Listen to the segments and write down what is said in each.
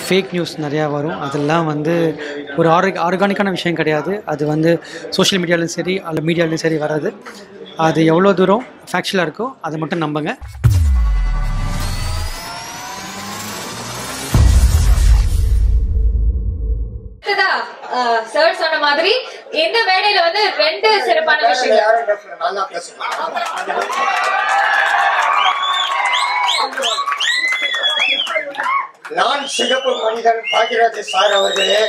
Fake news நிறையா வரும் அதெல்லாம் வந்து ஒரு ஆர்க ஆர்கானிக்கான விஷயம் கிடையாது அது வந்து சோஷியல் மீடியாலையும் சரி அல்ல மீடியாலையும் சரி வராது அது எவ்வளோ தூரம் ஃபேக்சுவலாக இருக்கோ அதை மட்டும் நம்புங்க அடுத்ததா சார் சொன்ன மாதிரி இந்த மேடையில வந்து ரெண்டு சிறப்பான விஷயங்கள் யாரும் பேசல, நான் தான் பேசுறேன். நான் சிகப்பு மனிதன் பாக்யராஜ் சார் அவர்களே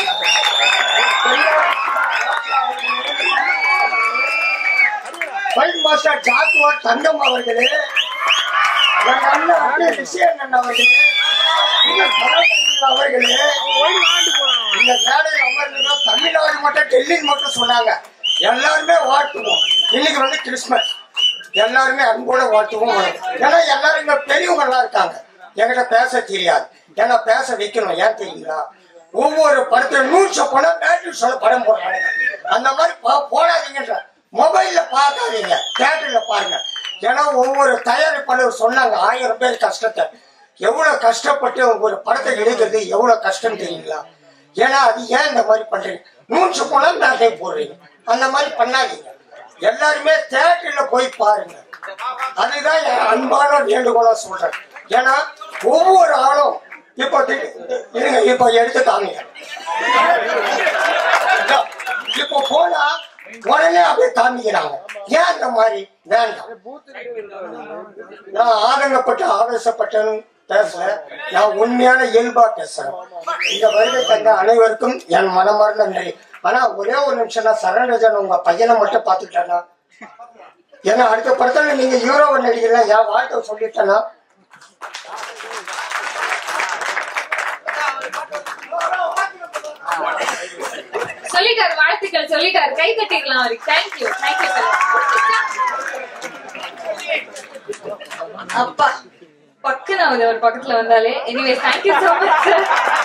ஃபைட் மாஸ்டர் ஜாக்குவார் தங்கம் அவர்களே என் அண்ணன் அண்ணன் விஷயன் அவர்களே இந்த கலாநிதி அவர்களே இந்த மேடையில் அமர்ந்தா தமிழ்நாடு மட்டும் டெல்லி மட்டும் சொன்னாங்க எல்லாருமே வாழ்த்துவோம் இன்னைக்கு வந்து கிறிஸ்மஸ் எல்லாருமே அன்போட வாழ்த்துவோம் ஏன்னா எல்லாரும் இங்க பெரியவங்க எல்லாம் இருக்காங்க என்கிட்ட பேச தெரியாது ஏன்னா பேச வைக்கணும் ஏன் தெரியுங்களா ஒவ்வொரு படத்துல நூறு படம் பேட்டரி சொல்ல படம் போடுறாங்க அந்த மாதிரி பா- போடாதீங்கன்ற மொபைல்ல பார்க்காதீங்க தேட்டர்ல பாருங்க ஏன்னா ஒவ்வொரு தயாரிப்பாளர் சொன்னாங்க ஆயிரம் பேர் கஷ்டத்தை எவ்வளவு கஷ்டப்பட்டு ஒரு படத்தை எடுக்கிறது எவ்வளவு கஷ்டம் தெரியுங்களா ஏன்னா அது ஏன் இந்த மாதிரி பண்றீங்க நூற்று பணம் நகை போடுறீங்க அந்த மாதிரி பண்ணாதீங்க எல்லாருமே தேட்டர்ல போய் பாருங்க அதுதான் என் அன்பான வேண்டுகோளா சொல்றேன் ஏன்னா ஒவ்வொரு ஆளும் இப்போ தி- இருங்க இப்போ எடுத்து காமிங்க இதோ, இப்போ போனா உடனே அப்படியே காமிக்கிறாங்க ஏன் அந்த மாதிரி வேண்டாம் நான் ஆதங்கப்பட்டு ஆவேசப்பட்டேன்னு பேசல நான் உண்மையான இயல்பா பேசுறேன் இந்த வருகை தந்த அனைவருக்கும் என் மனமார்ந்த நன்றி ஆனா ஒரே ஒரு நிமிஷம் நான் சரணராஜன் உங்க பையனை மட்டும் பாத்துக்கிட்டேன்னா ஏன்னா அடுத்த படத்துல நீங்க ஹீரோவை நடிகல என் வாழ்க்கை சொல்லிட்டேன்னா சொல்லிட்டாரு வாழ்த்துக்கள் சொல்லிட்டாரு கை தட்டிடலாம் அவருக்கு தேங்க்யூ தேங்க்யூ அப்பா பக்குன்னு அவர் ஒரு பக்கத்துல வந்தாலே anyway thank you so much sir